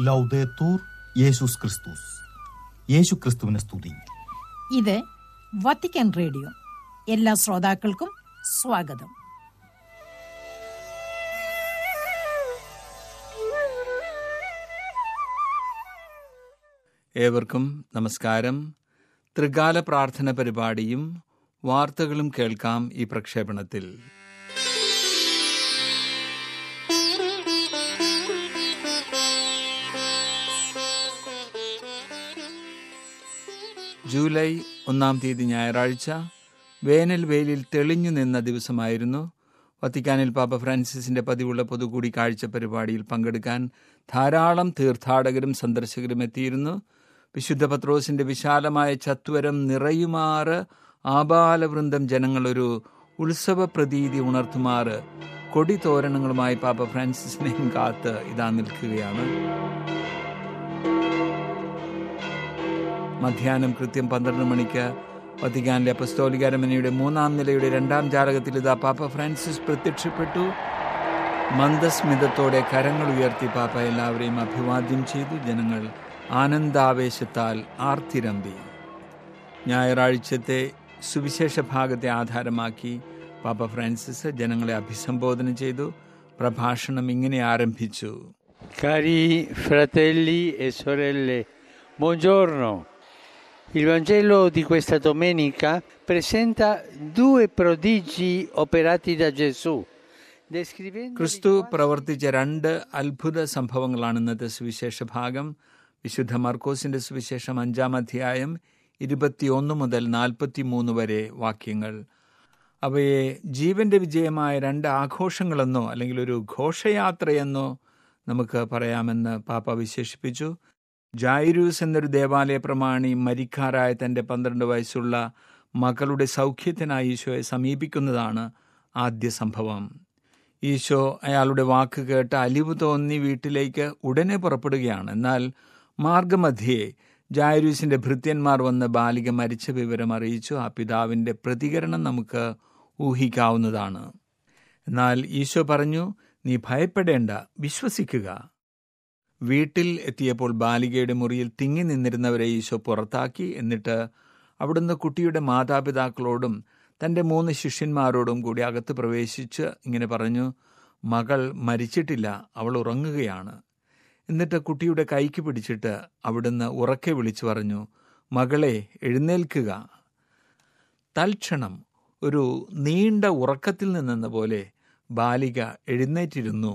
ലൗദേത്തൂർ യേശുസ് ക്രിസ്തുസ് യേശു ക്രിസ്തുവിനെ സ്തുതി ഇത് വത്തിക്കാൻ റേഡിയോ എല്ലാ ശ്രോതാക്കൾക്കും സ്വാഗതം ഏവർക്കും നമസ്കാരം ത്രികാല പ്രാർത്ഥന പരിപാടിയും വാർത്തകളും കേൾക്കാം ഈ പ്രക്ഷേപണത്തിൽ ജൂലൈ ഒന്നാം തീയതി ഞായറാഴ്ച വേനൽ വെയിലിൽ തെളിഞ്ഞു നിന്ന ദിവസമായിരുന്നു വത്തിക്കാനിൽ പാപ്പ ഫ്രാൻസിസിന്റെ പതിവുള്ള പൊതുകൂടിക്കാഴ്ച പരിപാടിയിൽ പങ്കെടുക്കാൻ ധാരാളം തീർത്ഥാടകരും സന്ദർശകരും എത്തിയിരുന്നു വിശുദ്ധ പത്രോസിന്റെ വിശാലമായ ചത്വരം നിറയുമാറ് ആബാലവൃന്ദം ജനങ്ങളൊരു ഉത്സവ പ്രതീതി ഉണർത്തുമാറ് കൊടി തോരണങ്ങളുമായി പാപ്പ ഫ്രാൻസിസിനെയും കാത്ത് ഇതാ നിൽക്കുകയാണ് മധ്യാഹ്നം കൃത്യം പന്ത്രണ്ട് മണിക്ക് വത്തിക്കാനിലെ അപ്പസ്തോലിക അരമനയുടെ മൂന്നാം നിലയുടെ രണ്ടാം ജാലകത്തിൽ ഇതാ പാപ്പ ഫ്രാൻസിസ് പ്രത്യക്ഷപ്പെട്ടു മന്ദസ്മിതത്തോടെ കരങ്ങൾ ഉയർത്തി പാപ്പ എല്ലാവരെയും അഭിവാദ്യം ചെയ്തു ജനങ്ങൾ ആനന്ദാവേശത്താൽ ആർത്തിരമ്പി ഞായറാഴ്ചത്തെ സുവിശേഷ ഭാഗത്തെ ആധാരമാക്കി പാപ്പ ഫ്രാൻസിസ് ജനങ്ങളെ അഭിസംബോധന ചെയ്തു പ്രഭാഷണം ഇങ്ങനെ ആരംഭിച്ചു Cari fratelli e sorelle, buongiorno. Il Vangelo di questa domenica presenta due prodigi operati da Gesù, descrivendo ക്രിസ്തു പ്രവർത്തിച്ച രണ്ട് അത്ഭുത സംഭവങ്ങളാണ് ഇന്നത്തെ സുവിശേഷ ഭാഗം വിശുദ്ധ മർക്കോസിന്റെ സുവിശേഷം അഞ്ചാം അധ്യായം ഇരുപത്തിയൊന്ന് മുതൽ നാൽപ്പത്തിമൂന്ന് വരെ വാക്യങ്ങൾ അവയെ ജീവന്റെ വിജയമായ രണ്ട് ആഘോഷങ്ങളെന്നോ അല്ലെങ്കിൽ ഒരു ഘോഷയാത്രയെന്നോ നമുക്ക് പറയാമെന്ന് പാപ്പ വിശേഷിപ്പിച്ചു ജായിരൂസ് എന്നൊരു ദേവാലയ പ്രമാണി മരിക്കാറായ തൻ്റെ പന്ത്രണ്ട് വയസ്സുള്ള മകളുടെ സൗഖ്യത്തിനായി ഈശോയെ സമീപിക്കുന്നതാണ് ആദ്യ സംഭവം ഈശോ അയാളുടെ വാക്ക് കേട്ട് അലിവ് തോന്നി വീട്ടിലേക്ക് ഉടനെ പുറപ്പെടുകയാണ് എന്നാൽ മാർഗമധ്യേ ജായരൂസിന്റെ ഭൃത്യന്മാർ വന്ന് ബാലിക മരിച്ച വിവരം അറിയിച്ചു ആ പിതാവിന്റെ പ്രതികരണം നമുക്ക് ഊഹിക്കാവുന്നതാണ് എന്നാൽ ഈശോ പറഞ്ഞു നീ ഭയപ്പെടേണ്ട വിശ്വസിക്കുക വീട്ടിൽ എത്തിയപ്പോൾ ബാലികയുടെ മുറിയിൽ തിങ്ങി നിന്നിരുന്നവരെ ഈശോ പുറത്താക്കി എന്നിട്ട് അവിടുന്ന് കുട്ടിയുടെ മാതാപിതാക്കളോടും തൻ്റെ മൂന്ന് ശിഷ്യന്മാരോടും കൂടി അകത്ത് പ്രവേശിച്ച് ഇങ്ങനെ പറഞ്ഞു മകൾ മരിച്ചിട്ടില്ല അവൾ ഉറങ്ങുകയാണ് എന്നിട്ട് കുട്ടിയുടെ കൈക്ക് പിടിച്ചിട്ട് അവിടുന്ന് ഉറക്കെ വിളിച്ചു പറഞ്ഞു മകളെ എഴുന്നേൽക്കുക തൽക്ഷണം ഒരു നീണ്ട ഉറക്കത്തിൽ നിന്നെന്ന പോലെ ബാലിക എഴുന്നേറ്റിരുന്നു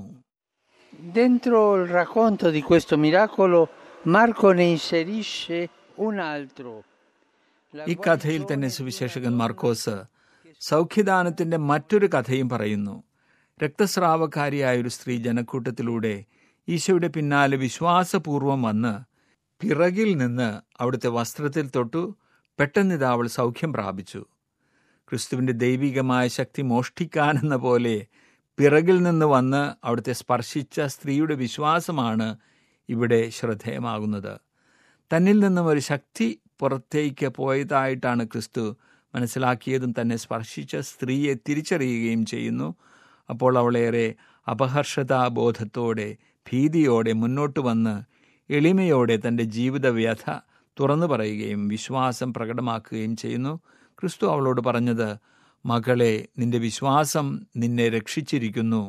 Dentro il racconto di questo miracolo Marco ne inserisce un altro. La ഈ കഥയിൽ തന്നെ സുവിശേഷകൻ മാർക്കോസ് സൗഖ്യദാനത്തിന്റെ മറ്റൊരു കഥയും പറയുന്നു രക്തസ്രാവക്കാരിയായ ഒരു സ്ത്രീ ജനക്കൂട്ടത്തിലൂടെ ഈശോയുടെ പിന്നാലെ വിശ്വാസപൂർവം വന്ന് പിറകിൽ നിന്ന് അവിടുത്തെ വസ്ത്രത്തിൽ തൊട്ടു പെട്ടെന്നിതാ അവൾ സൗഖ്യം പ്രാപിച്ചു ക്രിസ്തുവിന്റെ ദൈവികമായ ശക്തി മോഷ്ടിക്കാനെന്ന പോലെ പിറകിൽ നിന്ന് വന്ന് അവിടുത്തെ സ്പർശിച്ച സ്ത്രീയുടെ വിശ്വാസമാണ് ഇവിടെ ശ്രദ്ധേയമാകുന്നത് തന്നിൽ നിന്നും ഒരു ശക്തി പുറത്തേക്ക് പോയതായിട്ടാണ് ക്രിസ്തു മനസ്സിലാക്കിയതും തന്നെ സ്പർശിച്ച സ്ത്രീയെ തിരിച്ചറിയുകയും ചെയ്യുന്നു അപ്പോൾ അവളേറെ അപഹർഷതാബോധത്തോടെ ഭീതിയോടെ മുന്നോട്ട് വന്ന് എളിമയോടെ തൻ്റെ ജീവിത വ്യഥ തുറന്നു പറയുകയും വിശ്വാസം പ്രകടമാക്കുകയും ചെയ്യുന്നു ക്രിസ്തു അവളോട് പറഞ്ഞത് മകളെ നിന്റെ വിശ്വാസം നിന്നെ രക്ഷിച്ചിരിക്കുന്നു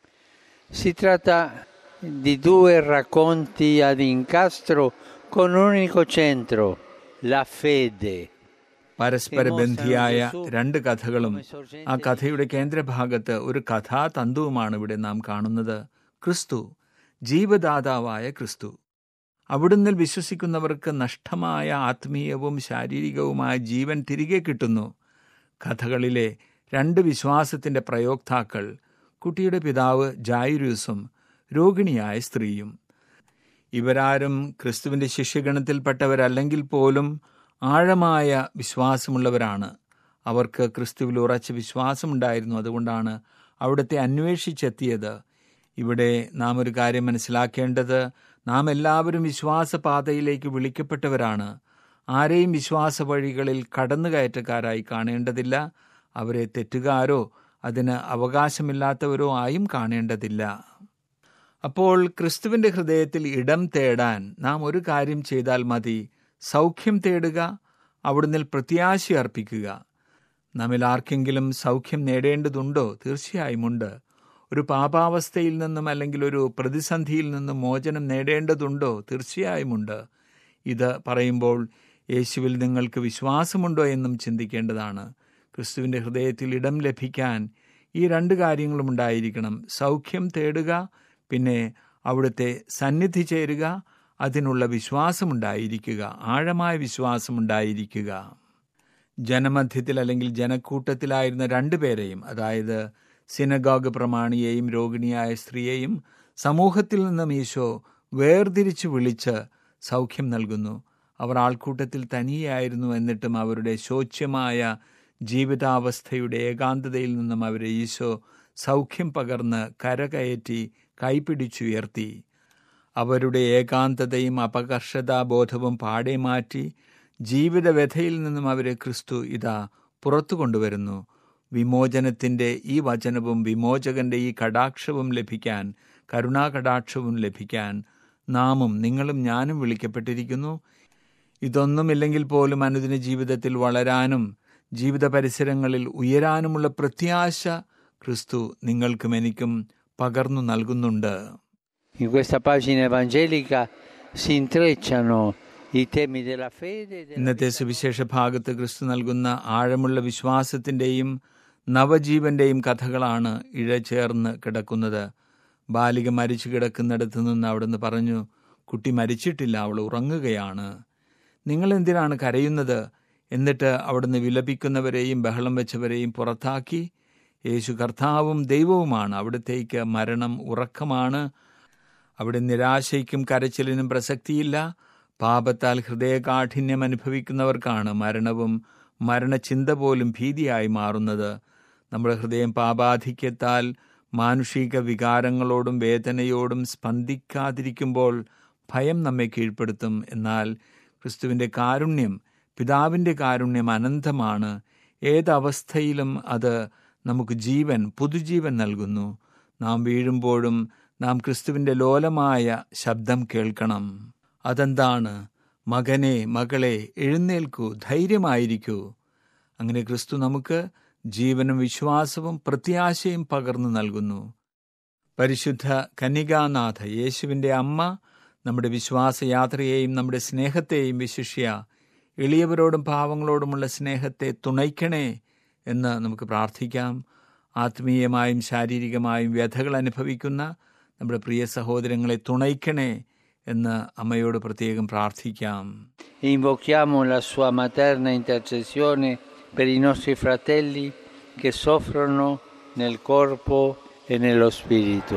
Si tratta di due racconti ad incastro con un unico centro, la fede. പരസ്പര ബന്ധിയായ രണ്ട് കഥകളും ആ കഥയുടെ കേന്ദ്രഭാഗത്ത് ഒരു കഥാതന്തുവുമാണ് ഇവിടെ നാം കാണുന്നത് ക്രിസ്തു ജീവദാതാവായ ക്രിസ്തു അവിടുന്ന് വിശ്വസിക്കുന്നവർക്ക് നഷ്ടമായ ആത്മീയവും ശാരീരികവുമായ ജീവൻ തിരികെ കിട്ടുന്നു കഥകളിലെ രണ്ട് വിശ്വാസത്തിന്റെ പ്രയോക്താക്കൾ കുട്ടിയുടെ പിതാവ് ജായുരൂസും രോഗിണിയായ സ്ത്രീയും ഇവരാരും ക്രിസ്തുവിന്റെ ശിഷ്യഗണത്തിൽപ്പെട്ടവരല്ലെങ്കിൽ പോലും ആഴമായ വിശ്വാസമുള്ളവരാണ് അവർക്ക് ക്രിസ്തുവിൽ ഉറച്ച വിശ്വാസമുണ്ടായിരുന്നു അതുകൊണ്ടാണ് അവിടുത്തെ അന്വേഷിച്ചെത്തിയത് ഇവിടെ നാം ഒരു കാര്യം മനസ്സിലാക്കേണ്ടത് നാം എല്ലാവരും വിശ്വാസപാതയിലേക്ക് വിളിക്കപ്പെട്ടവരാണ് ആരെയും വിശ്വാസ വഴികളിൽ കടന്നുകയറ്റക്കാരായി കാണേണ്ടതില്ല അവരെ തെറ്റുകാരോ അതിന് അവകാശമില്ലാത്തവരോ ആയും കാണേണ്ടതില്ല അപ്പോൾ ക്രിസ്തുവിന്റെ ഹൃദയത്തിൽ ഇടം തേടാൻ നാം ഒരു കാര്യം ചെയ്താൽ മതി സൗഖ്യം തേടുക അവിടുന്ന് പ്രത്യാശ അർപ്പിക്കുക നമ്മിൽ ആർക്കെങ്കിലും സൗഖ്യം നേടേണ്ടതുണ്ടോ തീർച്ചയായും ഉണ്ട് ഒരു പാപാവസ്ഥയിൽ നിന്നും അല്ലെങ്കിൽ ഒരു പ്രതിസന്ധിയിൽ നിന്നും മോചനം നേടേണ്ടതുണ്ടോ തീർച്ചയായും ഉണ്ട് ഇത് പറയുമ്പോൾ യേശുവിൽ നിങ്ങൾക്ക് വിശ്വാസമുണ്ടോ എന്നും ചിന്തിക്കേണ്ടതാണ് ക്രിസ്തുവിൻ്റെ ഹൃദയത്തിൽ ഇടം ലഭിക്കാൻ ഈ രണ്ട് കാര്യങ്ങളും ഉണ്ടായിരിക്കണം സൗഖ്യം തേടുക പിന്നെ അവിടുത്തെ സന്നിധി ചേരുക അതിനുള്ള വിശ്വാസമുണ്ടായിരിക്കുക ആഴമായ വിശ്വാസമുണ്ടായിരിക്കുക ജനമധ്യത്തിൽ അല്ലെങ്കിൽ ജനക്കൂട്ടത്തിലായിരുന്ന രണ്ടുപേരെയും അതായത് സിനഗോഗ് പ്രമാണിയെയും രോഗിണിയായ സ്ത്രീയെയും സമൂഹത്തിൽ നിന്നും ഈശോ വേർതിരിച്ച് വിളിച്ച് സൗഖ്യം നൽകുന്നു അവർ ആൾക്കൂട്ടത്തിൽ തനിയായിരുന്നു എന്നിട്ടും അവരുടെ ശോച്യമായ ജീവിതാവസ്ഥയുടെ ഏകാന്തതയിൽ നിന്നും അവരെ ഈശോ സൗഖ്യം പകർന്ന് കരകയറ്റി കൈപിടിച്ചുയർത്തി അവരുടെ ഏകാന്തതയും അപകർഷതാബോധവും പാടെ മാറ്റി ജീവിതവ്യഥയിൽ നിന്നും അവരെ ക്രിസ്തു ഇതാ പുറത്തു കൊണ്ടുവരുന്നു വിമോചനത്തിൻ്റെ ഈ വചനവും വിമോചകന്റെ ഈ കടാക്ഷവും ലഭിക്കാൻ കരുണാകടാക്ഷവും ലഭിക്കാൻ നാമും നിങ്ങളും ഞാനും വിളിക്കപ്പെട്ടിരിക്കുന്നു ഇതൊന്നുമില്ലെങ്കിൽ പോലും അനുദിന ജീവിതത്തിൽ വളരാനും ജീവിത പരിസരങ്ങളിൽ ഉയരാനുമുള്ള പ്രത്യാശ ക്രിസ്തു നിങ്ങൾക്കും എനിക്കും പകർന്നു നൽകുന്നുണ്ട് In questa pagina evangelica si intrecciano i temi della fede e della ഇന്നത്തെ സുവിശേഷ ഭാഗത്ത് ക്രിസ്തു നൽകുന്ന ആഴമുള്ള വിശ്വാസത്തിൻ്റെയും നവജീവന്റെയും കഥകളാണ് ഇഴചേർന്ന് കിടക്കുന്നത് ബാലിക മരിച്ചു കിടക്കുന്നിടത്ത് നിന്ന് അവിടുന്ന് പറഞ്ഞു കുട്ടി മരിച്ചിട്ടില്ല അവൾ ഉറങ്ങുകയാണ് നിങ്ങൾ എന്തിനാണ് കരയുന്നത് എന്നിട്ട് അവിടുന്ന് വിലപിക്കുന്നവരെയും ബഹളം വെച്ചവരെയും പുറത്താക്കി യേശു കർത്താവും ദൈവവുമാണ് അവിടത്തേക്ക് മരണം ഉറക്കമാണ് അവിടെ നിരാശയ്ക്കും കരച്ചിലിനും പ്രസക്തിയില്ല പാപത്താൽ ഹൃദയകാഠിന്യം അനുഭവിക്കുന്നവർക്കാണ് മരണവും മരണചിന്ത പോലും ഭീതിയായി മാറുന്നത് നമ്മുടെ ഹൃദയം പാപാധിക്യത്താൽ മാനുഷിക വികാരങ്ങളോടും വേദനയോടും സ്പന്ദിക്കാതിരിക്കുമ്പോൾ ഭയം നമ്മെ കീഴ്പ്പെടുത്തും എന്നാൽ ക്രിസ്തുവിൻ്റെ കാരുണ്യം പിതാവിൻ്റെ കാരുണ്യം അനന്തമാണ് ഏതവസ്ഥയിലും അത് നമുക്ക് ജീവൻ പുതുജീവൻ നൽകുന്നു നാം വീഴുമ്പോഴും നാം ക്രിസ്തുവിൻ്റെ ലോലമായ ശബ്ദം കേൾക്കണം അതെന്താണ് മകനെ മകളെ എഴുന്നേൽക്കൂ ധൈര്യമായിരിക്കൂ അങ്ങനെ ക്രിസ്തു നമുക്ക് ജീവനും വിശ്വാസവും പ്രത്യാശയും പകർന്നു നൽകുന്നു പരിശുദ്ധ കന്യകാനാഥ യേശുവിൻ്റെ അമ്മ നമ്മുടെ വിശ്വാസയാത്രയെയും നമ്മുടെ സ്നേഹത്തെയും വിശിഷ്യ എളിയവരോടും പാവങ്ങളോടുമുള്ള സ്നേഹത്തെ തുണയ്ക്കണേ എന്ന് നമുക്ക് പ്രാർത്ഥിക്കാം ആത്മീയമായും ശാരീരികമായും വ്യഥകൾ അനുഭവിക്കുന്ന നമ്മുടെ പ്രിയ സഹോദരങ്ങളെ തുണയ്ക്കണേ എന്ന് അമ്മയോട് പ്രത്യേകം പ്രാർത്ഥിക്കാം E invochiamo la sua materna intercessione per i nostri fratelli che soffrono nel corpo e nello spirito.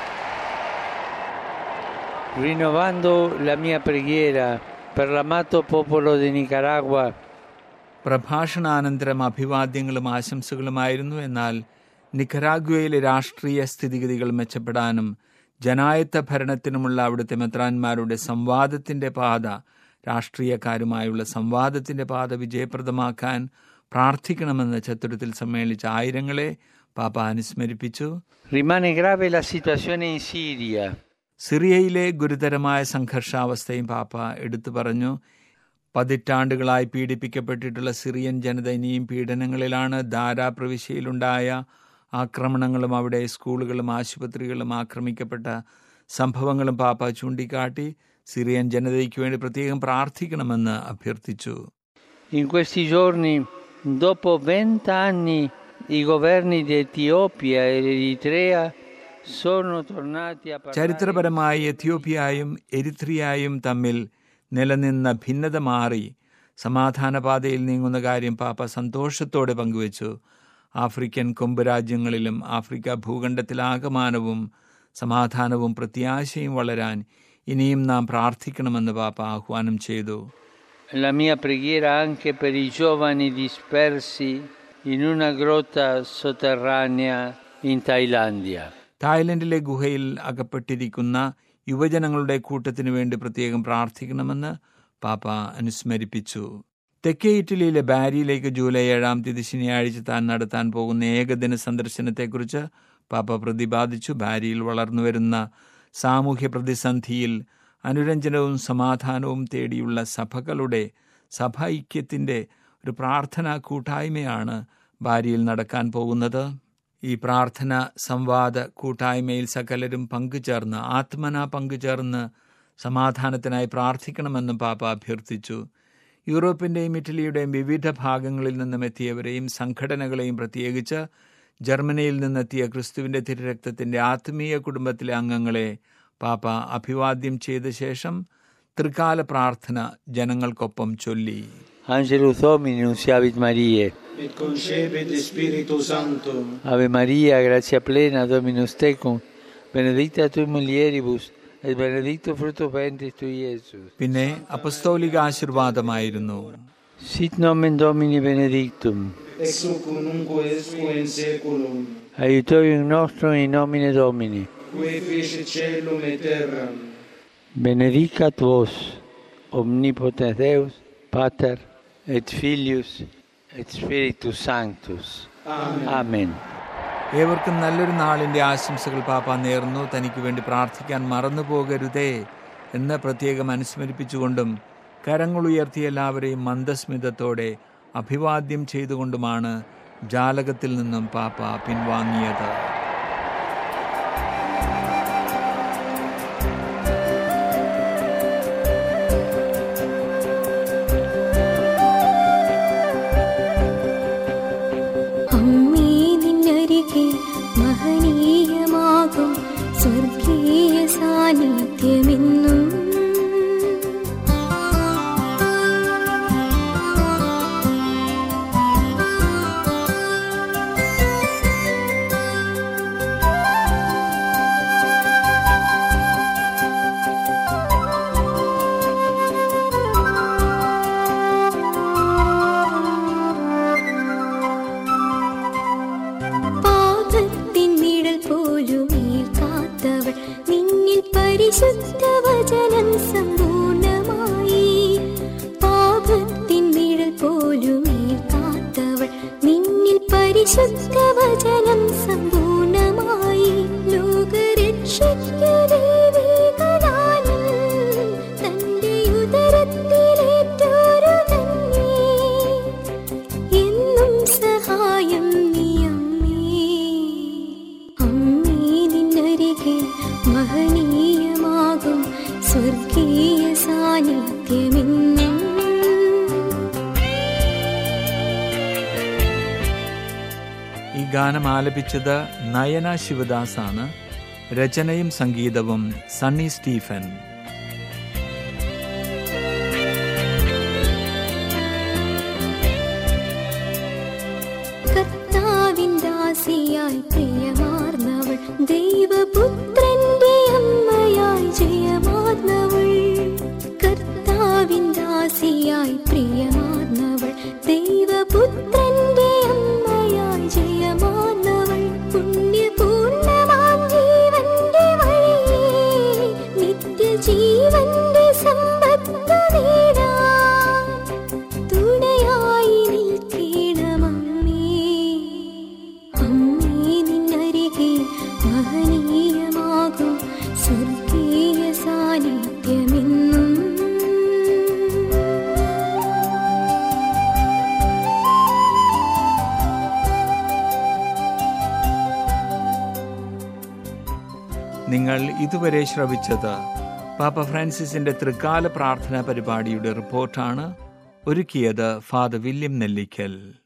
Rinnovando la mia preghiera per l'amato popolo di Nicaragua, പ്രഭാഷണാനന്തരം അഭിവാദ്യങ്ങളും ആശംസകളുമായിരുന്നു എന്നാൽ നിക്കരാഗ്വയിലെ രാഷ്ട്രീയ സ്ഥിതിഗതികൾ മെച്ചപ്പെടാനും ജനായത്ത ഭരണത്തിനുമുള്ള അവിടുത്തെ മെത്രാന്മാരുടെ സംവാദത്തിന്റെ പാത രാഷ്ട്രീയക്കാരുമായുള്ള സംവാദത്തിന്റെ പാത വിജയപ്രദമാക്കാൻ പ്രാർത്ഥിക്കണമെന്ന് ചത്തുരത്തിൽ സമ്മേളിച്ച ആയിരങ്ങളെ പാപ്പ അനുസ്മരിപ്പിച്ചു rimane grave la situazione in Siria. സിറിയയിലെ ഗുരുതരമായ സംഘർഷാവസ്ഥയും പാപ്പ എടുത്തു പറഞ്ഞു പതിറ്റാണ്ടുകളായി പീഡിപ്പിക്കപ്പെട്ടിട്ടുള്ള സിറിയൻ ജനത ഇനിയും പീഡനങ്ങളിലാണ് ദാരാ പ്രവിശ്യയിലുണ്ടായ ആക്രമണങ്ങളും അവിടെ സ്കൂളുകളും ആശുപത്രികളും ആക്രമിക്കപ്പെട്ട സംഭവങ്ങളും പാപ്പ ചൂണ്ടിക്കാട്ടി സിറിയൻ ജനതയ്ക്ക് വേണ്ടി പ്രത്യേകം പ്രാർത്ഥിക്കണമെന്ന് അഭ്യർത്ഥിച്ചു In questi giorni, dopo vent'anni, i governi di Etiopia e Eritrea sono tornati a parlare ചരിത്രപരമായി എത്യോപ്യയും എരിത്രിയയും തമ്മിൽ നിലനിന്ന ഭിന്നത മാറി സമാധാനപാതയിൽ നീങ്ങുന്ന കാര്യം പാപ്പ സന്തോഷത്തോടെ പങ്കുവച്ചു ആഫ്രിക്കൻ കൊമ്പ് രാജ്യങ്ങളിലും ആഫ്രിക്ക ഭൂഖണ്ഡത്തിലാകമാനവും സമാധാനവും പ്രത്യാശയും വളരാൻ ഇനിയും നാം പ്രാർത്ഥിക്കണമെന്ന് പാപ്പ ആഹ്വാനം ചെയ്തു La mia preghiera anche per i giovani dispersi in una grotta sotterranea in Thailandia. തായ്ലൻഡിലെ ഗുഹയിൽ അകപ്പെട്ടിരിക്കുന്ന യുവജനങ്ങളുടെ കൂട്ടത്തിനു വേണ്ടി പ്രത്യേകം പ്രാർത്ഥിക്കണമെന്ന് പാപ്പ അനുസ്മരിപ്പിച്ചു തെക്കേ ഇറ്റലിയിലെ ബാരിയിലേക്ക് ജൂലൈ ഏഴാം തീയതി ശനിയാഴ്ച താൻ നടത്താൻ പോകുന്ന ഏകദിന സന്ദർശനത്തെക്കുറിച്ച് പാപ്പ പ്രതിപാദിച്ചു ബാരിയിൽ വളർന്നുവരുന്ന സാമൂഹ്യ പ്രതിസന്ധിയിൽ അനുരഞ്ജനവും സമാധാനവും തേടിയുള്ള സഭകളുടെ സഭ ഐക്യത്തിൻ്റെ ഒരു പ്രാർത്ഥനാ കൂട്ടായ്മയാണ് ബാരിയിൽ നടക്കാൻ പോകുന്നത് ഈ പ്രാർത്ഥന സംവാദ കൂട്ടായ്മയിൽ സകലരും പങ്കുചേർന്ന് ആത്മന പങ്കുചേർന്ന് സമാധാനത്തിനായി പ്രാർത്ഥിക്കണമെന്നും പാപ്പ അഭ്യർത്ഥിച്ചു യൂറോപ്പിൻ്റെയും ഇറ്റലിയുടെയും വിവിധ ഭാഗങ്ങളിൽ നിന്നും എത്തിയവരെയും സംഘടനകളെയും പ്രത്യേകിച്ച് ജർമ്മനിയിൽ നിന്നെത്തിയ ക്രിസ്തുവിൻ്റെ തിരുരക്തത്തിൻ്റെ ആത്മീയ കുടുംബത്തിലെ അംഗങ്ങളെ പാപ്പ അഭിവാദ്യം ചെയ്ത ശേഷം ത്രികാല പ്രാർത്ഥന ജനങ്ങൾക്കൊപ്പം ചൊല്ലി Angelus Domini, nunciavit Mariae. et concepit Spiritu Sancto, Ave Maria, gratia plena, Dominus tecum, benedicta tui mulieribus, et benedictus fructus ventris tui, Iesus. പിന്നെ അപസ്തോലിക ആശീർവാദമായിരുന്നു Sit nomen Domini benedictum, ex hoc nunc esque in saeculum, aiutorium nostrum in nomine Domini. qui fece celum et terram, Benedicat vos, omnipotens Deus, Pater, et Filius, et Spiritus Sanctus. Amen. Amen. ഏവർക്കും നല്ലൊരു നാളിൻ്റെ ആശംസകൾ പാപ്പ നേർന്നു തനിക്ക് വേണ്ടി പ്രാർത്ഥിക്കാൻ മറന്നു പോകരുതേ എന്ന് പ്രത്യേകം അനുസ്മരിപ്പിച്ചുകൊണ്ടും കരങ്ങൾ ഉയർത്തിയ എല്ലാവരെയും മന്ദസ്മിതത്തോടെ അഭിവാദ്യം ചെയ്തുകൊണ്ടുമാണ് ജാലകത്തിൽ നിന്നും പാപ്പ പിൻവാങ്ങിയത് അമ്മേ നിന്നരികെ മഹനീയമാകും സ്വർഗീയ സാന്നിധ്യമെന്നും പാപത്തിൻ നിഴൽ പോലും ഏൽക്കാത്തവൾ നിന്നിൽ പരിശുദ്ധ വചനം സമ്പൂർണമായി പാപത്തിൻ നിഴൽ പോലും ഏൽക്കാത്തവൾ നിന്നിൽ പരിശുദ്ധ വചനം സമ്പൂർണമായി ലോകരക്ഷയ്ക്കദേവികളാലും തന്റെ ഉദരത്തിലേറ്റൊരു തന്നെ എന്നും സഹായം നീ അമ്മേ അമ്മേ നിന്നരികെ മഹനീയമാകും സ്വർഗീയ സാന്നിധ്യമെന്നും ഈ ഗാനം ആലപിച്ചത് നയന ശിവദാസ് ആണ് രചനയും സംഗീതവും സണ്ണി സ്റ്റീഫൻ കർത്താവിൻ ദാസിയായി പ്രിയമാർന്നവൾ ദൈവപുത്രന്റെ അമ്മയായി ജയമാർന്നവൾ കർത്താവിൻ ദാസിയായി പ്രിയമാർന്നവൾ ദൈവപുത്രന്റെ അമ്മയായി ജയമാർന്നവൾ പുണ്യപൂർണമാം ജീവന്റെ വഴിയേ നിത്യജീവന്റെ സമ്പത്ത് നേടാൻ തുണയായി നിൽക്കണമമ്മേ അമ്മേ നിന്നരികെ മഹനീയമാകും സ്വർഗീയ സാന്നിധ്യമെന്നും നിങ്ങൾ ഇതുവരെ ശ്രവിച്ചത് പാപ്പ ഫ്രാൻസിസിന്റെ ത്രികാല പ്രാർത്ഥനാ പരിപാടിയുടെ റിപ്പോർട്ടാണ് ഒരുക്കിയത് ഫാദർ വില്യം നെല്ലിക്കൽ